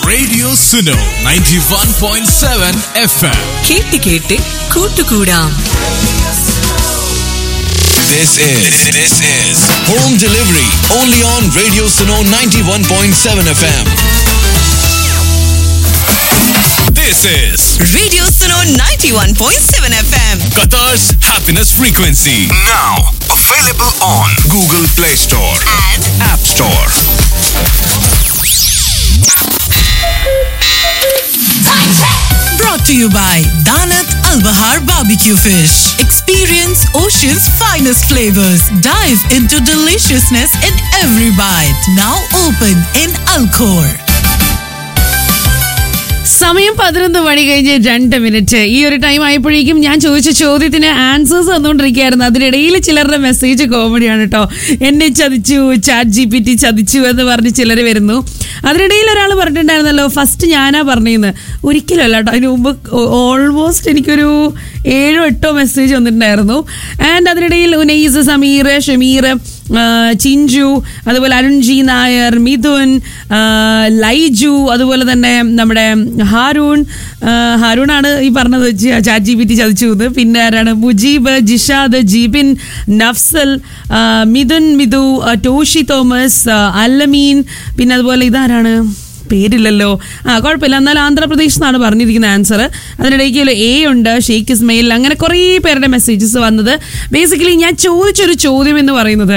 Radio Suno 91.7 FM. കേട്ട് കേട്ട് കൂട്ടുകൂടാം This is this is home delivery only on Radio Suno 91.7 FM. This is radio Suno 91.7 FM Qatar's happiness frequency. Now available on Google Play Store, and App Store. brought to you by Danat Al Bahar Barbecue Fish. Experience ocean's finest flavors. Dive into deliciousness in every bite. Now open in Alcor. സമയം പതിനൊന്ന് മണി കഴിഞ്ഞ് രണ്ട് minute ഈ ഒരു time ആയപ്പോഴേക്കും ഞാൻ ചോദിച്ച ചോദ്യത്തിന് ആൻസേഴ്സ് വന്നുകൊണ്ടിരിക്കുകയായിരുന്നു അതിനിടയിൽ ചിലരുടെ മെസ്സേജ് കോമഡിയാണ് കേട്ടോ എന്നെ ചതിച്ചു ചാറ്റ് ജി പി ടി ചതിച്ചു എന്ന് പറഞ്ഞ് ചിലർ വരുന്നു അതിനിടയിൽ ഒരാൾ പറഞ്ഞിട്ടുണ്ടായിരുന്നല്ലോ ഫസ്റ്റ് ഞാനാ പറഞ്ഞതെന്ന് ഒരിക്കലും അല്ല കേട്ടോ അതിന് മുമ്പ് ഓൾമോസ്റ്റ് എനിക്കൊരു ഏഴോ എട്ടോ മെസ്സേജ് വന്നിട്ടുണ്ടായിരുന്നു ആൻഡ് അതിനിടയിൽ ഉനൈസ് സമീർ ഷമീർ ആ, ചിഞ്ചു അതുപോലെ അരുൺ ജി നായർ മിഥുൻ ആ, ലൈജു അതുപോലെ തന്നെ നമ്മുടെ ഹാരൂൺ ആ, ഹാരൂണാണ് ഈ പറഞ്ഞത് ചാറ്റ് ജി പി ടി ചതിച്ചു എന്ന് പിന്നെ ആരാണ് മുജീബ് ജിഷാദ് ജീബിൻ നഫ്സൽ ആ, മിഥുൻ മിഥു ആ, ടോഷി തോമസ് ആ, അല്ലമീൻ പിന്നെ അതുപോലെ ഇതാരാണ് പേരില്ലല്ലോ ആ കുഴപ്പമില്ല എന്നാൽ ആന്ധ്രാപ്രദേശ് എന്നാണ് പറഞ്ഞിരിക്കുന്ന ആൻസർ അതിനിടയ്ക്ക് എ ഉണ്ട് ഷെയ്ഖ് ഇസ്മയിൽ അങ്ങനെ കുറേ പേരുടെ മെസ്സേജസ് വന്നത് ബേസിക്കലി ഞാൻ ചോദിച്ചൊരു ചോദ്യം എന്ന് പറയുന്നത്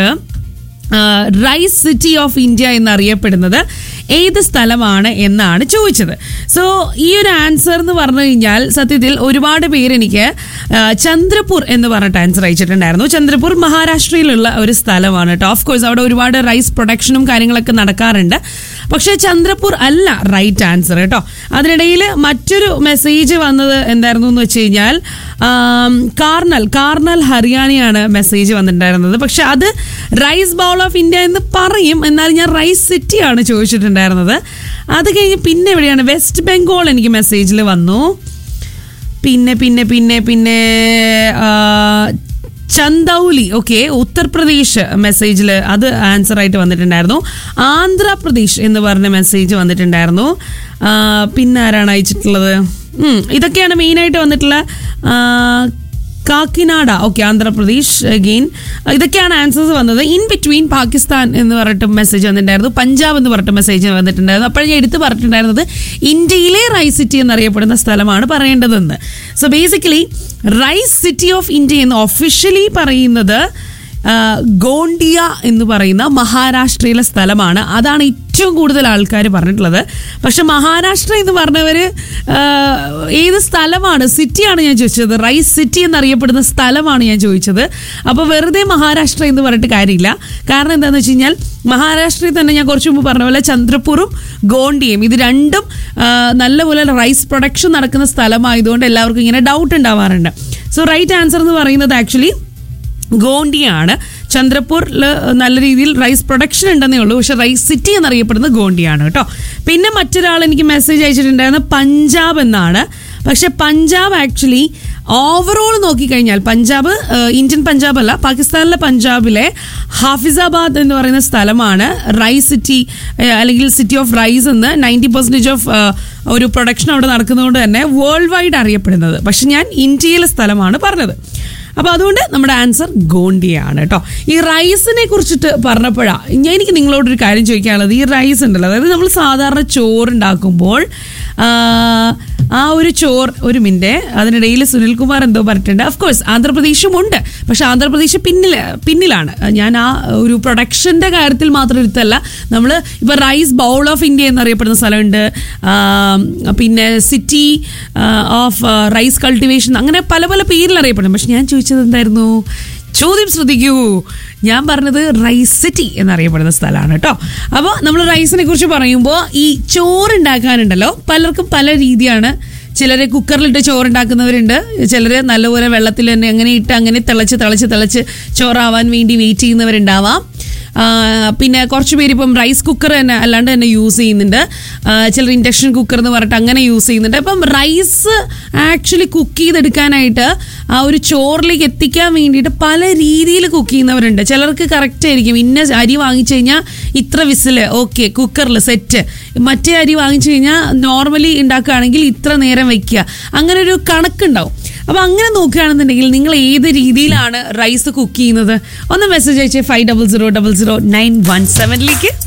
റൈസ് സിറ്റി ഓഫ് ഇന്ത്യ എന്നറിയപ്പെടുന്നത് ഏത് സ്ഥലമാണ് എന്നാണ് ചോദിച്ചത് സോ ഈ ഒരു ആൻസർ എന്ന് പറഞ്ഞു കഴിഞ്ഞാൽ സത്യത്തിൽ ഒരുപാട് പേര് എനിക്ക് ആ, ചന്ദ്രപൂർ എന്ന് പറഞ്ഞിട്ട് ആൻസർ അയച്ചിട്ടുണ്ടായിരുന്നു ചന്ദ്രപൂർ മഹാരാഷ്ട്രയിലുള്ള ഒരു സ്ഥലമാണ് കേട്ടോ ഓഫ് കോഴ്സ് അവിടെ ഒരുപാട് റൈസ് പ്രൊഡക്ഷനും കാര്യങ്ങളൊക്കെ നടക്കാറുണ്ട് പക്ഷേ ചന്ദ്രപൂർ അല്ല റൈറ്റ് ആൻസർ കേട്ടോ അതിനിടയിൽ മറ്റൊരു മെസ്സേജ് വന്നത് എന്തായിരുന്നു എന്ന് വെച്ച് കഴിഞ്ഞാൽ ആം, കാർണൽ കാർണൽ ഹരിയാനയാണ് മെസ്സേജ് വന്നിട്ടുണ്ടായിരുന്നത് പക്ഷെ അത് റൈസ് ബൗൾ ഓഫ് ഇന്ത്യ എന്ന് പറയും എന്നാൽ ഞാൻ റൈസ് സിറ്റിയാണ് ചോദിച്ചിട്ടുണ്ടായിരുന്നത് അത് കഴിഞ്ഞ് പിന്നെ എവിടെയാണ് വെസ്റ്റ് ബംഗാൾ എനിക്ക് മെസ്സേജിൽ വന്നു പിന്നെ പിന്നെ പിന്നെ പിന്നെ ആ, ചന്ദൌലി ഓക്കെ ഉത്തർപ്രദേശ് മെസ്സേജിൽ അത് ആൻസർ ആയിട്ട് വന്നിട്ടുണ്ടായിരുന്നു ആന്ധ്രാപ്രദേശ് എന്ന് പറഞ്ഞ മെസ്സേജ് വന്നിട്ടുണ്ടായിരുന്നു ആ, പിന്നെ ആരാണ് അയച്ചിട്ടുള്ളത് ഉം, ഇതൊക്കെയാണ് മെയിനായിട്ട് വന്നിട്ടുള്ള ആ, കാക്കിനാഡ ഓക്കെ ആന്ധ്രാപ്രദേശ് അഗെയിൻ ഇതൊക്കെയാണ് ആൻസേഴ്സ് വന്നത് ഇൻ ബിറ്റ്വീൻ പാകിസ്ഥാൻ എന്ന് പറഞ്ഞിട്ട് മെസ്സേജ് വന്നിട്ടുണ്ടായിരുന്നു പഞ്ചാബ് എന്ന് പറഞ്ഞിട്ട് മെസ്സേജ് വന്നിട്ടുണ്ടായിരുന്നു അപ്പോൾ ഞാൻ എടുത്ത് പറഞ്ഞിട്ടുണ്ടായിരുന്നത് ഇന്ത്യയിലെ റൈസ് സിറ്റി എന്നറിയപ്പെടുന്ന സ്ഥലമാണ് പറയേണ്ടതെന്ന് so basically rice city of India എന്ന് ഒഫീഷ്യലി പറയുന്നത് ആ, ഗോണ്ടിയ എന്ന് പറയുന്ന മഹാരാഷ്ട്രയിലെ സ്ഥലമാണ് അതാണ് ഏറ്റവും കൂടുതൽ ആൾക്കാർ പറഞ്ഞിട്ടുള്ളത് പക്ഷെ മഹാരാഷ്ട്ര എന്ന് പറഞ്ഞവർ ഏത് സ്ഥലമാണ് സിറ്റിയാണ് ഞാൻ ചോദിച്ചത് റൈസ് സിറ്റി എന്നറിയപ്പെടുന്ന സ്ഥലമാണ് ഞാൻ ചോദിച്ചത് അപ്പോൾ വെറുതെ മഹാരാഷ്ട്ര എന്ന് പറഞ്ഞിട്ട് കാര്യമില്ല കാരണം എന്താണെന്ന് വെച്ച് കഴിഞ്ഞാൽ മഹാരാഷ്ട്രയിൽ തന്നെ ഞാൻ കുറച്ച് മുമ്പ് പറഞ്ഞ പോലെ ചന്ദ്രപൂറും ഗോണ്ടിയും ഇത് രണ്ടും ആ, നല്ലപോലെ റൈസ് പ്രൊഡക്ഷൻ നടക്കുന്ന സ്ഥലമായതുകൊണ്ട് എല്ലാവർക്കും ഇങ്ങനെ ഡൗട്ട് ഉണ്ടാവാറുണ്ട് സോ റൈറ്റ് ആൻസർ എന്ന് പറയുന്നത് ആക്ച്വലി ഗോണ്ടിയാണ് ചന്ദ്രപൂരിൽ നല്ല രീതിയിൽ റൈസ് പ്രൊഡക്ഷൻ ഉണ്ടെന്നേ ഉള്ളൂ പക്ഷെ റൈസ് സിറ്റി എന്നറിയപ്പെടുന്നത് ഗോണ്ടിയാണ് കേട്ടോ പിന്നെ മറ്റൊരാൾ എനിക്ക് മെസ്സേജ് അയച്ചിട്ടുണ്ടായിരുന്ന പഞ്ചാബ് എന്നാണ് പക്ഷെ പഞ്ചാബ് ആക്ച്വലി ഓവറോൾ നോക്കിക്കഴിഞ്ഞാൽ പഞ്ചാബ് ഏഹ്, ഇന്ത്യൻ പഞ്ചാബ് അല്ല പാകിസ്ഥാനിലെ പഞ്ചാബിലെ ഹാഫിസാബാദ് എന്ന് പറയുന്ന സ്ഥലമാണ് റൈസ് സിറ്റി ഏഹ്, അല്ലെങ്കിൽ സിറ്റി ഓഫ് റൈസ് എന്ന് നയൻറ്റി പെർസെൻറ്റേജ് ഓഫ് ഒരു പ്രൊഡക്ഷൻ അവിടെ നടക്കുന്നതുകൊണ്ട് തന്നെ വേൾഡ് വൈഡ് അറിയപ്പെടുന്നത് പക്ഷെ ഞാൻ ഇന്ത്യയിലെ സ്ഥലമാണ് പറഞ്ഞത് അപ്പൊ അതുകൊണ്ട് നമ്മുടെ ആൻസർ ഗോണ്ടിയാണ് കേട്ടോ ഈ റൈസിനെ കുറിച്ചിട്ട് പറഞ്ഞപ്പോഴാ ഞാൻ എനിക്ക് നിങ്ങളോടൊരു കാര്യം ചോദിക്കാനുള്ളത് ഈ റൈസ് ഉണ്ടല്ലോ അതായത് നമ്മൾ സാധാരണ ചോറുണ്ടാക്കുമ്പോൾ ആ, ആ ഒരു ചോർ ഒരു മിനിറ്റ് അതിനിടയിൽ സുനിൽകുമാർ എന്തോ പറഞ്ഞിട്ടുണ്ട് ഓഫ് കോഴ്സ് ആന്ധ്രാപ്രദേശും ഉണ്ട് പക്ഷെ ആന്ധ്രാപ്രദേശ് പിന്നിൽ പിന്നിലാണ് ഞാൻ ആ ഒരു പ്രൊഡക്ഷന്റെ കാര്യത്തിൽ മാത്രം എടുത്തല്ല നമ്മൾ ഇപ്പൊ റൈസ് ബൗൾ ഓഫ് ഇന്ത്യ എന്നറിയപ്പെടുന്ന സ്ഥലമുണ്ട് ആ, പിന്നെ സിറ്റി ഓഫ് റൈസ് കൾട്ടിവേഷൻ അങ്ങനെ പല പല പേരിൽ അറിയപ്പെടും പക്ഷെ ഞാൻ ചോദിച്ചത് എന്തായിരുന്നു ചോദ്യം ശ്രദ്ധിക്കൂ ഞാൻ പറഞ്ഞത് റൈസ് സിറ്റി എന്നറിയപ്പെടുന്ന സ്ഥലമാണ് കേട്ടോ അപ്പോൾ നമ്മൾ റൈസിനെ കുറിച്ച് പറയുമ്പോൾ ഈ ചോറുണ്ടാക്കാനുണ്ടല്ലോ പലർക്കും പല രീതിയാണ് ചിലർ കുക്കറിലിട്ട് ചോറുണ്ടാക്കുന്നവരുണ്ട് ചിലർ നല്ലപോലെ വെള്ളത്തിൽ തന്നെ അങ്ങനെ ഇട്ട് അങ്ങനെ തിളച്ച് തിളച്ച് തിളച്ച് ചോറാവാൻ വേണ്ടി വെയിറ്റ് ചെയ്യുന്നവരുണ്ടാവാം ആ, പിന്നെ കുറച്ച് പേര് ഇപ്പം റൈസ് കുക്കർ തന്നെ അല്ലാണ്ട് തന്നെ യൂസ് ചെയ്യുന്നുണ്ട് ആ, ചിലർ ഇൻഡക്ഷൻ കുക്കർ എന്ന് പറഞ്ഞിട്ട് അങ്ങനെ യൂസ് ചെയ്യുന്നുണ്ട് അപ്പം റൈസ് ആക്ച്വലി കുക്ക് ചെയ്തെടുക്കാനായിട്ട് ആ ഒരു ചോറിലേക്ക് എത്തിക്കാൻ വേണ്ടിയിട്ട് പല രീതിയിൽ കുക്ക് ചെയ്യുന്നവരുണ്ട് ചിലർക്ക് കറക്റ്റ് ആയിരിക്കും ഇന്ന അരി വാങ്ങിച്ചു കഴിഞ്ഞാൽ ഇത്ര വിസില് ഓക്കെ കുക്കറിൽ സെറ്റ് മറ്റേ അരി വാങ്ങിച്ചു കഴിഞ്ഞാൽ നോർമലി ഉണ്ടാക്കുകയാണെങ്കിൽ ഇത്ര നേരം വെക്കുക അങ്ങനെ ഒരു കണക്കുണ്ടാവും അപ്പൊ അങ്ങനെ നോക്കുകയാണെന്നുണ്ടെങ്കിൽ നിങ്ങൾ ഏത് രീതിയിലാണ് റൈസ് കുക്ക് ചെയ്യുന്നത് ഒന്ന് മെസ്സേജ് അയച്ചേ five double zero double zero nine one സെവനിലേക്ക്